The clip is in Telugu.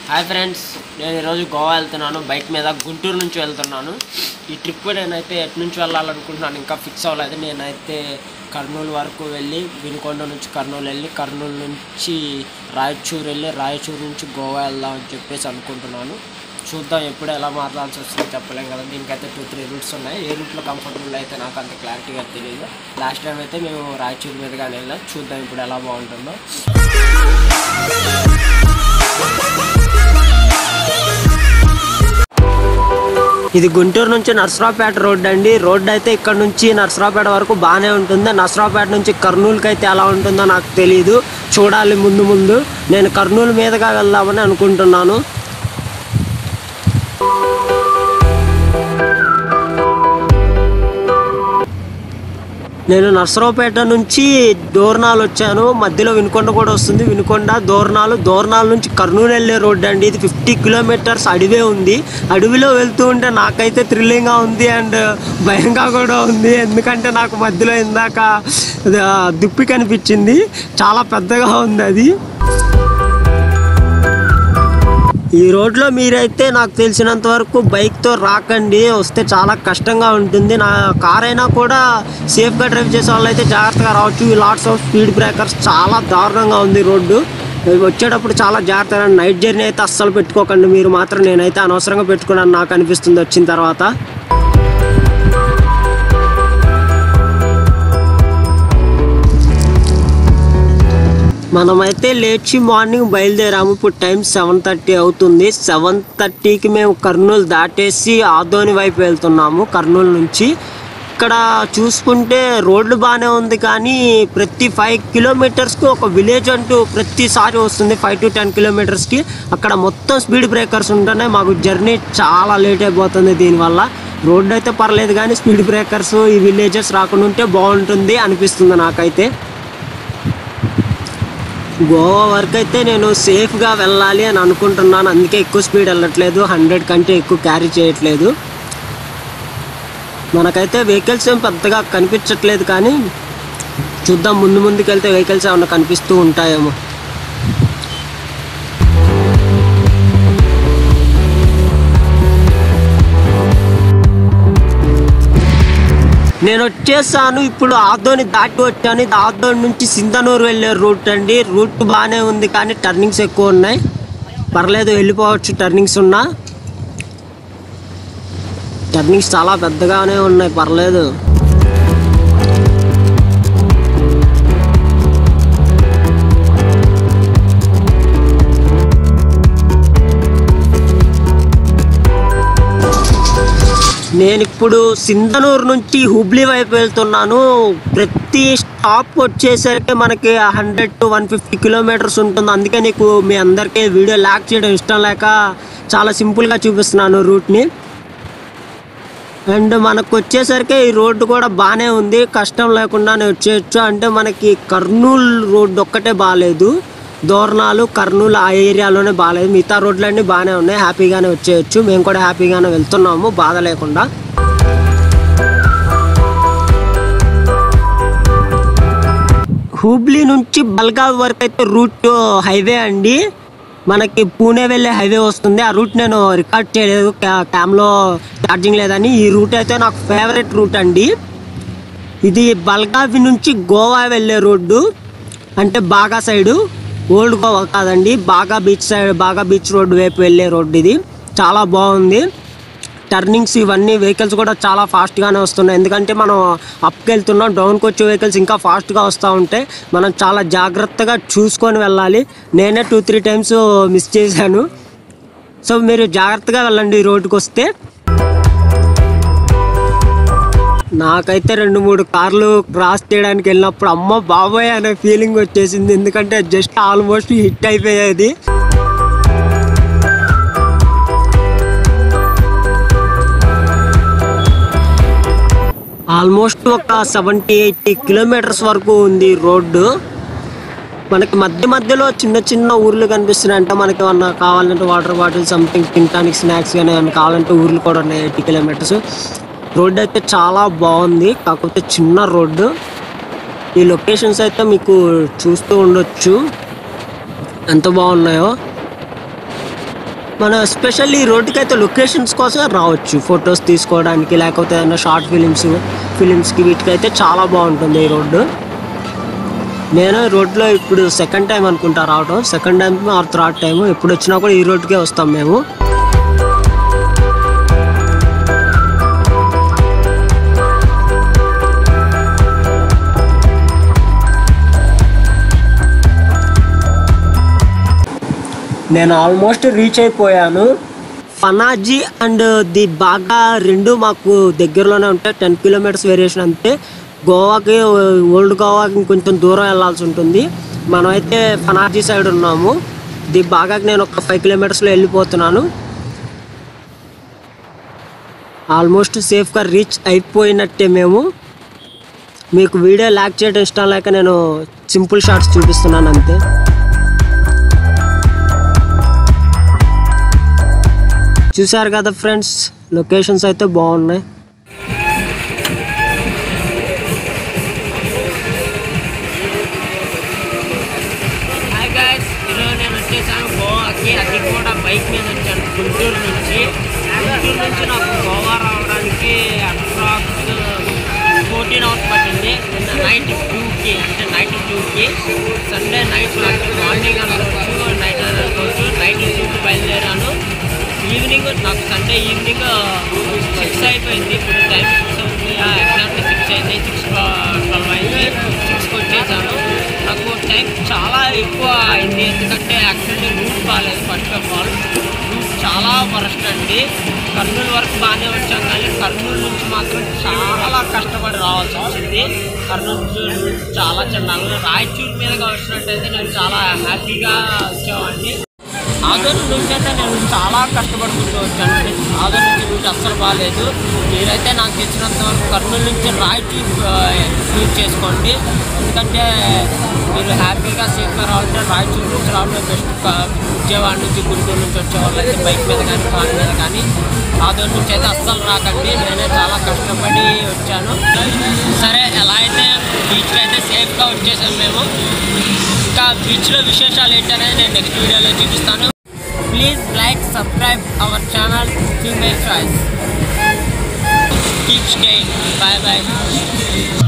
హాయ్ ఫ్రెండ్స్ నేను ఈరోజు గోవా వెళ్తున్నాను బైక్ మీద గుంటూరు నుంచి వెళ్తున్నాను ఈ ట్రిప్ నేనైతే ఎటు నుంచి వెళ్ళాలనుకుంటున్నాను ఇంకా ఫిక్స్ అవ్వలేదు నేనైతే కర్నూలు వరకు వెళ్ళి వినుకొండ నుంచి కర్నూలు వెళ్ళి కర్నూలు నుంచి రాయచూరు వెళ్ళి రాయచూరు నుంచి గోవా వెళ్దాం అని చెప్పేసి అనుకుంటున్నాను చూద్దాం ఎప్పుడు ఎలా మాట్లాడాల్సి వస్తుందో చెప్పలేం కదా దీనికైతే టూ త్రీ రూట్స్ ఉన్నాయి ఏ రూట్లో కంఫర్టబుల్ అయితే నాకు అంత క్లారిటీగా తెలియదు లాస్ట్ టైం అయితే మేము రాయచూరు మీదుగానే వెళ్ళాం చూద్దాం ఇప్పుడు ఎలా బాగుంటుందో ఇది గుంటూరు నుంచి నర్సరావుపేట రోడ్ అండి రోడ్ అయితే ఇక్కడ నుంచి నర్సరావుపేట వరకు బాగానే ఉంటుంది నర్సరావుపేట నుంచి కర్నూలుకి అయితే ఎలా ఉంటుందో నాకు తెలియదు చూడాలి ముందు ముందు నేను కర్నూలు మీదుగా వెళ్దామని అనుకుంటున్నాను నేను నర్సరావుపేట నుంచి దోర్నాలు వచ్చాను మధ్యలో వినుకొండ కూడా వస్తుంది వినుకొండ దోర్నాలు దోర్నాల నుంచి కర్నూలు వెళ్ళే రోడ్డు అండి ఇది ఫిఫ్టీ కిలోమీటర్స్ అడవే ఉంది అడవిలో వెళ్తూ ఉంటే నాకైతే థ్రిల్లింగ్గా ఉంది అండ్ భయంగా కూడా ఉంది ఎందుకంటే నాకు మధ్యలో ఇందాక ఆ, దుప్పి కనిపించింది చాలా పెద్దగా ఉంది అది ఈ రోడ్లో మీరైతే నాకు తెలిసినంత వరకు బైక్తో రాకండి వస్తే చాలా కష్టంగా ఉంటుంది నా కార్ అయినా కూడా సేఫ్గా డ్రైవ్ చేసే వాళ్ళు అయితే జాగ్రత్తగా రావచ్చు ఈ లాట్స్ ఆఫ్ స్పీడ్ బ్రేకర్స్ చాలా దారుణంగా ఉంది రోడ్డు వచ్చేటప్పుడు చాలా జాగ్రత్తగా నైట్ జర్నీ అయితే అస్సలు పెట్టుకోకండి మీరు మాత్రం నేనైతే అనవసరంగా పెట్టుకున్నాను నాకు అనిపిస్తుంది వచ్చిన తర్వాత మనమైతే లేచి మార్నింగ్ బయలుదేరాము ఇప్పుడు టైం సెవెన్ థర్టీ అవుతుంది సెవెన్ థర్టీకి మేము కర్నూలు దాటేసి ఆదోని వైపు వెళ్తున్నాము కర్నూలు నుంచి ఇక్కడ చూసుకుంటే రోడ్లు బాగానే ఉంది కానీ ప్రతి ఫైవ్ కిలోమీటర్స్కి ఒక విలేజ్ అంటూ ప్రతిసారి వస్తుంది ఫైవ్ టు టెన్ కిలోమీటర్స్కి అక్కడ మొత్తం స్పీడ్ బ్రేకర్స్ ఉంటున్నాయి మాకు జర్నీ చాలా లేట్ అయిపోతుంది దీనివల్ల రోడ్డు అయితే పర్లేదు కానీ స్పీడ్ బ్రేకర్స్ ఈ విలేజెస్ రాకుండా ఉంటే బాగుంటుంది అనిపిస్తుంది నాకైతే గోవా వరకు అయితే నేను సేఫ్గా వెళ్ళాలి అని అనుకుంటున్నాను అందుకే ఎక్కువ స్పీడ్ వెళ్ళట్లేదు హండ్రెడ్ కంటే ఎక్కువ క్యారీ చేయట్లేదు మనకైతే వెహికల్స్ ఏం పెద్దగా కనిపించట్లేదు కానీ చూద్దాం ముందు ముందుకు వెళ్తే వెహికల్స్ ఏమన్నా కనిపిస్తూ ఉంటాయేమో నేను వచ్చేసాను ఇప్పుడు ఆదోని దాటి వచ్చాను ఇది ఆదోని నుంచి సింధనూరు వెళ్ళే రూట్ అండి రూట్ బాగానే ఉంది కానీ టర్నింగ్స్ ఎక్కువ ఉన్నాయి పర్లేదు వెళ్ళిపోవచ్చు టర్నింగ్స్ ఉన్నా టర్నింగ్స్ చాలా పెద్దగానే ఉన్నాయి పర్లేదు నేను ఇప్పుడు సింధనూరు నుంచి హుబ్లీ వైపు వెళ్తున్నాను ప్రతి స్టాప్ వచ్చేసరికి మనకి hundred to one fifty kilometres ఉంటుంది అందుకే నీకు మీ అందరికీ వీడియో లాక్ చేయడం ఇష్టం లేక చాలా సింపుల్గా చూపిస్తున్నాను రూట్ని అండ్ మనకు వచ్చేసరికి ఈ రోడ్డు కూడా బాగానే ఉంది కష్టం లేకుండానే వచ్చేయచ్చు అంటే మనకి కర్నూలు రోడ్డు ఒక్కటే బాగాలేదు దోర్నాలు కర్నూలు ఆ ఏరియాలోనే బాగాలేదు మిగతా రోడ్లన్నీ బాగానే ఉన్నాయి హ్యాపీగానే వచ్చేయచ్చు మేము కూడా హ్యాపీగానే వెళ్తున్నాము బాధ లేకుండా హూబ్లీ నుంచి బల్గావ్ వరకు అయితే రూట్ హైవే అండి మనకి పూణే వెళ్ళే హైవే వస్తుంది ఆ రూట్ నేను రికార్డ్ చేయలేదు క్యా- క్యామ్లో ఛార్జింగ్ లేదని ఈ రూట్ అయితే నాకు ఫేవరెట్ రూట్ అండి ఇది బల్గావి నుంచి గోవా వెళ్ళే రోడ్డు అంటే బాగా సైడు ఓల్డ్ గోవా కాదండి బాగా బీచ్ సైడ్ బాగా బీచ్ రోడ్డు వైపు వెళ్ళే రోడ్డు ఇది చాలా బాగుంది టర్నింగ్స్ ఇవన్నీ వెహికల్స్ కూడా చాలా ఫాస్ట్గానే వస్తున్నాయి ఎందుకంటే మనం అప్కి వెళ్తున్నాం డౌన్కి వచ్చే వెహికల్స్ ఇంకా ఫాస్ట్గా వస్తూ ఉంటాయి మనం చాలా జాగ్రత్తగా చూసుకొని వెళ్ళాలి నేనే టూ త్రీ టైమ్స్ మిస్ చేశాను సో మీరు జాగ్రత్తగా వెళ్ళండి ఈ రోడ్డుకి వస్తే నాకైతే రెండు మూడు కార్లు క్రాస్ చేయడానికి వెళ్ళినప్పుడు అమ్మ బాబాయ్ అనే ఫీలింగ్ వచ్చేసింది ఎందుకంటే జస్ట్ ఆల్మోస్ట్ హిట్ అయిపోయేది ఆల్మోస్ట్ ఒక సెవెంటీ ఎయిటీ కిలోమీటర్స్ వరకు ఉంది రోడ్డు మనకి మధ్య మధ్యలో చిన్న చిన్న ఊర్లు కనిపిస్తున్నాయి అంటే మనకి ఏమన్నా కావాలంటే వాటర్ బాటిల్ సంథింగ్ తినడానికి స్నాక్స్ కానీ ఏమన్నా కావాలంటే ఊర్లు కూడా ఉన్నాయి ఎయిటీ కిలోమీటర్స్ రోడ్డు అయితే చాలా బాగుంది కాకపోతే చిన్న రోడ్డు ఈ లొకేషన్స్ అయితే మీకు చూస్తూ ఉండొచ్చు ఎంత బాగున్నాయో మనం ఎస్పెషల్లీ ఈ రోడ్డుకి అయితే లొకేషన్స్ కోసం రావచ్చు ఫొటోస్ తీసుకోవడానికి లేకపోతే ఏదైనా షార్ట్ ఫిలిమ్స్ ఫిలిమ్స్కి వీటికైతే చాలా బాగుంటుంది ఈ రోడ్డు నేను ఈ రోడ్లో ఇప్పుడు సెకండ్ టైం అనుకుంటా రావడం second time or third time ఎప్పుడు వచ్చినా కూడా ఈ రోడ్డుకే వస్తాం మేము నేను ఆల్మోస్ట్ రీచ్ అయిపోయాను పనాజీ అండ్ ది బాగా రెండు మాకు దగ్గరలోనే ఉంటాయి టెన్ కిలోమీటర్స్ వేరియేషన్ అంతే గోవాకి ఓల్డ్ గోవాకి కొంచెం దూరం వెళ్ళాల్సి ఉంటుంది మనమైతే పనాజీ సైడ్ ఉన్నాము ది బాగాకి నేను ఒక ఫైవ్ కిలోమీటర్స్లో వెళ్ళిపోతున్నాను ఆల్మోస్ట్ సేఫ్గా రీచ్ అయిపోయినట్టే మేము మీకు వీడియో లాక్ చేయడం ఇష్టం లేక నేను సింపుల్ షార్ట్స్ చూపిస్తున్నాను అంతే చూసారు కదా ఫ్రెండ్స్ లొకేషన్స్ అయితే బాగున్నాయి హాయ్ గాయస్ ఈరోజు నేను వచ్చేసాను గోవాకి అది కూడా బైక్ మీద వచ్చాను గుంటూరు నుంచి గుంటూరు నుంచి నాకు గోవా రావడానికి అప్రాక్స్ ఫోర్టీన్ అవర్స్ పట్టింది నిన్న నైట్ టూకి అంటే నైట్ టూకి సండే నైట్ నాకు మార్నింగ్ అనుకోవచ్చు నైట్ అనుకోవచ్చు నైట్ టూకి బయలుదేరాను ఈవినింగ్ నాకు సండే ఈవినింగ్ సిక్స్ అయిపోయింది ఇప్పుడు టైం సిక్స్ అవుతుంది ఎగ్జాక్ట్ సిక్స్ అయింది సిక్స్ ట్వెల్వ్ అయింది సిక్స్కి వచ్చేసాను నాకు టైం చాలా ఎక్కువ అయింది ఎందుకంటే యాక్చువల్లీ రూట్ బాగాలేదు ఫస్ట్ ఆఫ్ ఆల్ రూట్ చాలా వరస్ట్ అండి కర్నూలు వరకు బాగానే వచ్చాం కానీ కర్నూలు నుంచి మాత్రం చాలా కష్టపడి రావాల్సి వచ్చింది కర్నూలు నుంచి route చాలా చిన్న రాయచూరు మీదుగా వచ్చినట్టయితే నేను చాలా హ్యాపీగా వచ్చేవాడిని ఆదోని నుంచి అయితే నేను చాలా కష్టపడుకుంటూ వచ్చాను ఆదోని నుంచి రూట్ అస్సలు బాగాలేదు మీరైతే నాకు తెలిసినంత వరకు కర్నూలు నుంచి రాయచూర్ యూజ్ చేసుకోండి ఎందుకంటే మీరు హ్యాపీగా సేఫ్గా రావాలంటే రాయచూర్ నుంచి రావడం బెస్ట్ విజయవాడ నుంచి గుంటూరు నుంచి వచ్చే వాళ్ళైతే బైక్ మీద కానీ కార్ మీద కానీ ఆదోని నుంచి అయితే అస్సలు రాకండి నేనే చాలా కష్టపడి వచ్చాను సరే ఎలా అయితే బీచ్లో అయితే సేఫ్గా వచ్చేసాం మేము ఇంకా బీచ్లో విశేషాలు ఏంటనేది నేను నెక్స్ట్ వీడియోలో చూపిస్తాను please like subscribe our channel filmy choice keep staying bye bye